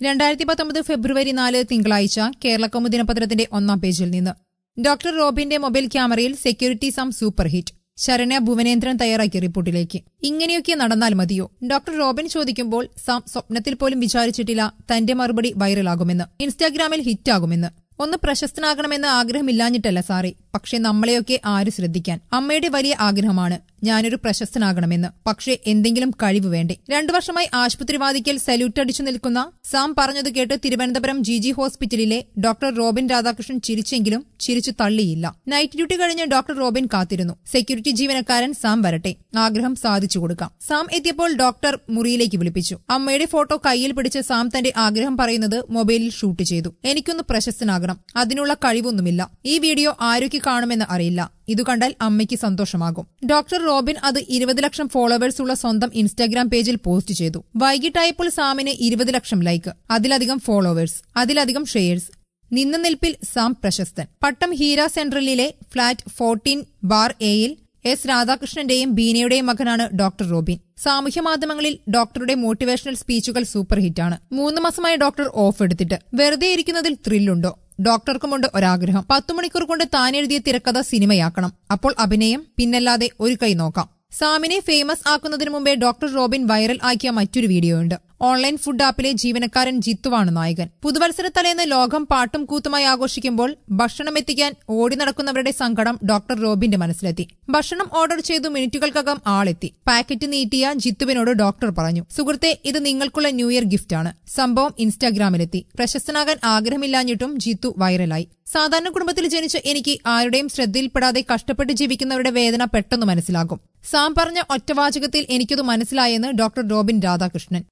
രണ്ടായിരത്തി പത്തൊമ്പത് ഫെബ്രുവരി നാല് തിങ്കളാഴ്ച കേരള കൗമുദി ദിനപത്രത്തിന്റെ ഒന്നാം പേജിൽ നിന്ന് ഡോക്ടർ റോബിന്റെ മൊബൈൽ ക്യാമറയിൽ സെക്യൂരിറ്റി സം സൂപ്പർ ഹിറ്റ് ശരണ്യ ഭുവനേന്ദ്രൻ തയ്യാറാക്കിയ റിപ്പോർട്ടിലേക്ക് ഇങ്ങനെയൊക്കെ നടന്നാൽ മതിയോ ഡോക്ടർ റോബിൻ ചോദിക്കുമ്പോൾ സാം സ്വപ്നത്തിൽ പോലും വിചാരിച്ചിട്ടില്ല തന്റെ മറുപടി വൈറലാകുമെന്ന് ഇൻസ്റ്റാഗ്രാമിൽ ഹിറ്റാകുമെന്ന് ഒന്ന് പ്രശസ്തനാകണമെന്ന് ആഗ്രഹമില്ലാഞ്ഞിട്ടല്ല സാറേ പക്ഷെ നമ്മളെയൊക്കെ ആര് ശ്രദ്ധിക്കാൻ അമ്മയുടെ വലിയ ആഗ്രഹമാണ് ഞാനൊരു പ്രശസ്തനാകണമെന്ന് പക്ഷേ എന്തെങ്കിലും കഴിവ് വേണ്ടേ രണ്ടു വർഷമായി ആശുപത്രിവാദിക്കൽ സല്യൂട്ട് അടിച്ചു നിൽക്കുന്ന സാം പറഞ്ഞത് കേട്ട് തിരുവനന്തപുരം ജി ജി ഹോസ്പിറ്റലിലെ ഡോക്ടർ റോബിൻ രാധാകൃഷ്ണൻ ചിരിച്ചെങ്കിലും ചിരിച്ചു തള്ളിയില്ല നൈറ്റ് ഡ്യൂട്ടി കഴിഞ്ഞ് ഡോക്ടർ റോബിൻ കാത്തിരുന്നു സെക്യൂരിറ്റി ജീവനക്കാരൻ സാം വരട്ടെ ആഗ്രഹം സാധിച്ചു കൊടുക്കാം സാം എത്തിയപ്പോൾ ഡോക്ടർ മുറിയിലേക്ക് വിളിപ്പിച്ചു അമ്മയുടെ ഫോട്ടോ കയ്യിൽ പിടിച്ച് സാം തന്റെ ആഗ്രഹം പറയുന്നത് മൊബൈലിൽ ഷൂട്ട് ചെയ്തു എനിക്കൊന്ന് പ്രശസ്തനാകണം അതിനുള്ള കഴിവൊന്നുമില്ല ഈ വീഡിയോ ആരൊക്കെ കാണുമെന്ന് അറിയില്ല ഇതു കണ്ടാൽ അമ്മയ്ക്ക് സന്തോഷമാകും ഡോക്ടർ റോബിൻ അത് ഇരുപത് ലക്ഷം ഫോളോവേഴ്സ് ഉള്ള സ്വന്തം ഇൻസ്റ്റാഗ്രാം പേജിൽ പോസ്റ്റ് ചെയ്തു വൈകിട്ടായപ്പോൾ സാമിന് ഇരുപത് ലക്ഷം ലൈക്ക് അതിലധികം ഫോളോവേഴ്സ് അതിലധികം ഷെയർസ് നിന്ന നിൽപ്പിൽ സാം പ്രശസ്തൻ പട്ടം ഹീര സെൻട്രലിലെ ഫ്ളാറ്റ് ഫോർട്ടീൻ ബാർ എയിൽ എസ് രാധാകൃഷ്ണന്റെയും ബീനയുടെയും മകനാണ് ഡോക്ടർ റോബിൻ സാമൂഹ്യ മാധ്യമങ്ങളിൽ ഡോക്ടറുടെ മോട്ടിവേഷണൽ സ്പീച്ചുകൾ സൂപ്പർ ഹിറ്റാണ് മൂന്ന് മാസമായി ഡോക്ടർ ഓഫ് എടുത്തിട്ട് വെറുതെ ഇരിക്കുന്നതിൽ ത്രില്ലുണ്ടോ ഡോക്ടർക്കുമുണ്ട് ഒരാഗ്രഹം പത്തു മണിക്കൂർ കൊണ്ട് താൻ എഴുതിയ തിരക്കഥ സിനിമയാക്കണം അപ്പോൾ അഭിനയം പിന്നല്ലാതെ ഒരു കൈ നോക്കാം സാമിനെ ഫേമസ് ആക്കുന്നതിന് മുമ്പേ ഡോക്ടർ റോബിൻ വൈറൽ ആക്കിയ മറ്റൊരു വീഡിയോ ഉണ്ട് ഓൺലൈൻ ഫുഡ് ആപ്പിലെ ജീവനക്കാരൻ ജിത്തുവാണ് നായകൻ പുതുവത്സര തലേന്ന് ലോകം പാട്ടും കൂത്തുമായി ആഘോഷിക്കുമ്പോൾ ഭക്ഷണം എത്തിക്കാൻ ഓടി നടക്കുന്നവരുടെ സങ്കടം ഡോക്ടർ റോബിന്റെ മനസ്സിലെത്തി ഭക്ഷണം ഓർഡർ ചെയ്തു മിനിറ്റുകൾക്കകം ആളെത്തി പാക്കറ്റ് നീട്ടിയ ജിത്തുവിനോട് ഡോക്ടർ പറഞ്ഞു സുഹൃത്തെ ഇത് നിങ്ങൾക്കുള്ള ന്യൂ ഇയർ ഗിഫ്റ്റാണ് സംഭവം ഇൻസ്റ്റാഗ്രാമിലെത്തി പ്രശസ്തനാകാൻ ആഗ്രഹമില്ലാഞ്ഞിട്ടും ജിത്തു വൈറലായി സാധാരണ കുടുംബത്തിൽ ജനിച്ച എനിക്ക് ആരുടെയും ശ്രദ്ധയിൽപ്പെടാതെ കഷ്ടപ്പെട്ട് ജീവിക്കുന്നവരുടെ വേദന പെട്ടെന്ന് മനസ്സിലാകും സാം പറഞ്ഞ ഒറ്റവാചകത്തിൽ എനിക്കത് മനസ്സിലായെന്ന് ഡോക്ടർ റോബിൻ രാധാകൃഷ്ണൻ